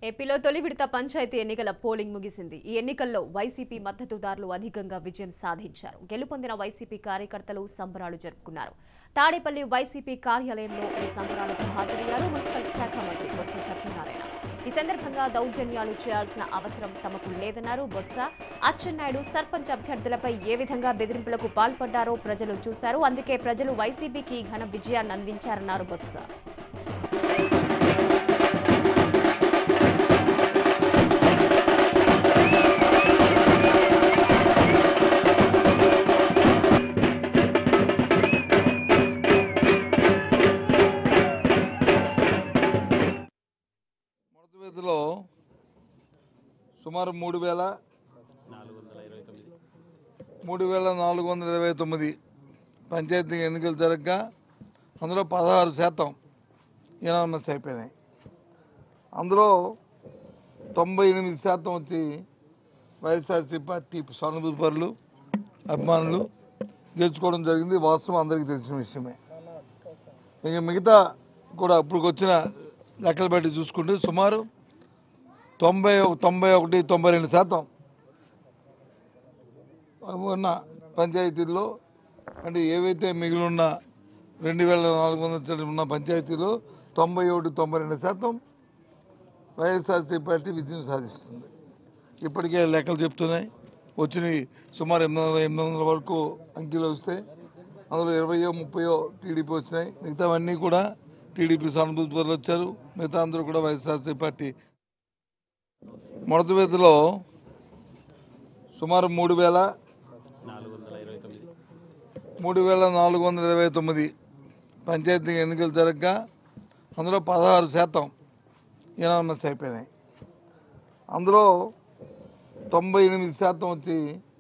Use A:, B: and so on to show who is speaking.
A: ఏపీలో తొలి విడత పంచాయతీ ఎన్నికల పోలింగ్ ముగిసింది ఈ ఎన్నికల్లో వైసీపీ మద్దతుదారులు అధికంగా విజయం సాధించారు గెలుపొందిన వైసీపీ కార్యకర్తలు సంబరాలు జరుపుకున్నారు తాడేపల్లి వైసీపీ కార్యాలయంలో ఈ సంబరాలకు హాజరయ్యారు మున్సిపల్ శాఖ మంత్రి బొత్స సత్యనారాయణ ఈ సందర్భంగా దౌర్జన్యాలు చేయాల్సిన అవసరం తమకు లేదన్నారు బొత్స అచ్చెన్నాయుడు సర్పంచ్ అభ్యర్థులపై ఏ విధంగా బెదిరింపులకు పాల్పడ్డారో ప్రజలు చూశారు అందుకే ప్రజలు వైసీపీకి ఘన విజయాన్ని అందించారన్నారు బొత్స
B: మొదటి విడతలో సుమారు మూడు వేల మూడు వేల నాలుగు వందల ఇరవై తొమ్మిది పంచాయతీ ఎన్నికలు జరగగా అందులో పదహారు శాతం యునానమస్ అయిపోయినాయి అందులో తొంభై ఎనిమిది శాతం వచ్చి వైఎస్ఆర్సీ పార్టీ సానుభూతి పరులు అభిమానులు గెలుచుకోవడం జరిగింది వాస్తవం అందరికీ తెలిసిన విషయమే ఇక మిగతా కూడా ఇప్పుడు వచ్చిన లెక్కలు బట్టి చూసుకుంటే సుమారు తొంభై తొంభై ఒకటి తొంభై రెండు శాతం ఉన్న పంచాయతీల్లో అంటే ఏవైతే మిగిలి ఉన్న రెండు వేల నాలుగు వందల చిల్లర ఉన్న పంచాయతీలో తొంభై ఒకటి తొంభై రెండు శాతం వైఎస్ఆర్సీ పార్టీ విజయం సాధిస్తుంది ఇప్పటికే లెక్కలు చెప్తున్నాయి వచ్చినవి సుమారు ఎనిమిది వందల ఎనిమిది వందల వరకు అంకెలు వస్తాయి అందులో ఇరవయో ముప్పయో టీడీపీ వచ్చినాయి మిగతావన్నీ కూడా టీడీపీ సానుభూతి పరులు వచ్చారు మిగతా అందరూ కూడా వైఎస్ఆర్సీ పార్టీ మొదటి విడతలో సుమారు మూడు వేల మూడు వేల నాలుగు వందల ఇరవై తొమ్మిది పంచాయతీ ఎన్నికలు జరగగా అందులో పదహారు శాతం యునానమస్ అయిపోయినాయి అందులో తొంభై ఎనిమిది శాతం వచ్చి